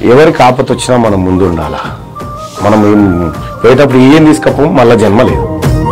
ఎవరికి ఆపత వచ్చినా మనం ముందు ఉండాలా మనం ఏం పోయేటప్పుడు ఏం తీసుకపో మళ్ళా జన్మ లేదు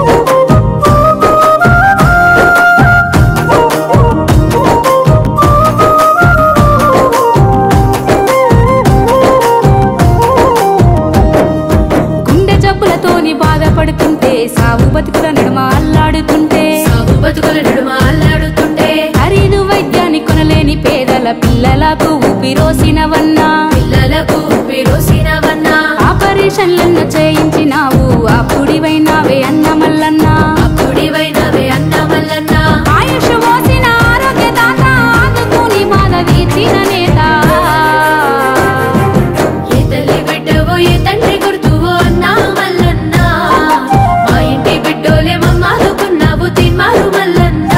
గుండె జబ్బులతోని బాధపడుతుంటే సాగు బతుకుల నడుమ అల్లాడుతుంటే సాగు బతుకుల నడుమ అల్లాడుతుంటే ఖరీదు వైద్యాన్ని కొనలేని పేదల పిల్లలకు ఊపిరోసినవన్నా పిల్లలకు పిరోసినవన్నా ఆపరేషన్లను చేయించినావు అప్పుడివైనావే అన్న మల్లన్నా అప్పుడివైనవే అన్న మల్లన్న ఆయుష్ మోసిన ఆరోగ్య దాత ఆదుకుని బాధ తీర్చిన నేత ఏ తల్లి బిడ్డవో ఏ తండ్రి గుర్తువో అన్నా మల్లన్న మా ఇంటి బిడ్డోలే మమ్మాదుకున్నావు తిమ్మారు మల్లన్న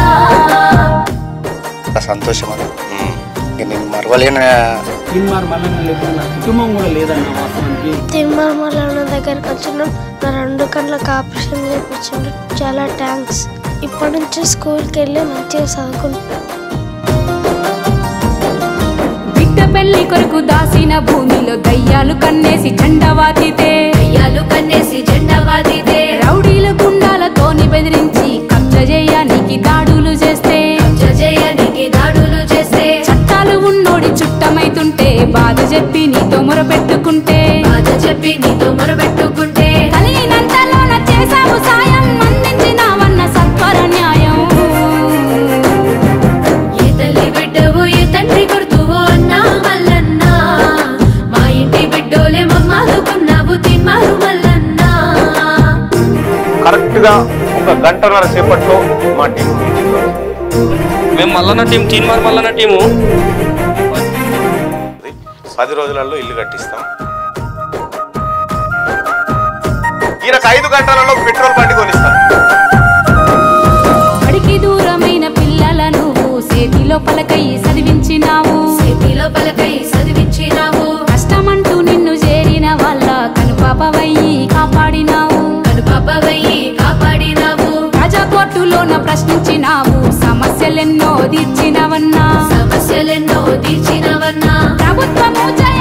చాలా సంతోషం అది ఇక నేను మరవలేని తిన్మార్ మల్లన్న లేకుండా నా కుటుంబం కూడా లేదన్న వాస్తవానికి తిరుమల దగ్గరికి వచ్చిన నా రెండు కళ్ళకి ఆపరేషన్ చేయించిండు చాలా థ్యాంక్స్ ఇప్పటి నుంచి స్కూల్కి వెళ్ళి మంచిగా చదువుకుంటా బిడ్డ పెళ్లి కొరకు దాసిన భూమిలో దయ్యాలు కన్నేసి చండవాతితే అయ్యాలు కన్నేసి జెండా వాదిదే రౌడీల గుండాలతోని బెదిరించి కబ్జ చేయడానికి దాడులు చేస్తే జయానికి దాడులు చేస్తే చట్టాలు ఉన్నోడి చుట్టమైతుంటే బాధ చెప్పి నీతో మొరపెట్టుకుంటే బాధ చెప్పి నీతో మొరబెట్టుకుంటే కలిగినంతలోన చేశావు సాయం అందించినావన్న సత్వర న్యాయం ఏ తల్లి బిడ్డవో ఏ తండ్రి గుర్తువో అన్నా మల్లన్న మా ఇంటి బిడ్డోలే మమ్మాదుకున్నావు తిమ్మారు మల్లన్న కరెక్ట్ గా ఒక గంటన్నర సేపట్లో మా టీం మేము మల్లన్న టీం తీన్మార్ మల్లన్న టీము పది రోజులలో ఇల్లు కట్టిస్తాం ఈయనకు ఐదు గంటలలో పెట్రోల్ బండి కొనిస్తాం బడికి దూరమైన పిల్లల నువ్వు సేతిలో పలకై చదివించినావు చేతిలో పలకై చదివించినావు కష్టమంటూ నిన్ను చేరిన వాళ్ళ కనుపాపవయ్యి కాపాడినావు కనుపాపవయ్యి కాపాడినావు ప్రజా కోర్టులోన ప్రశ్నించినావు సమస్యలెన్నో తీర్చినవన్నా సమస్యలెన్నో తీర్చినవన్నా ప్రభుత్వము జయ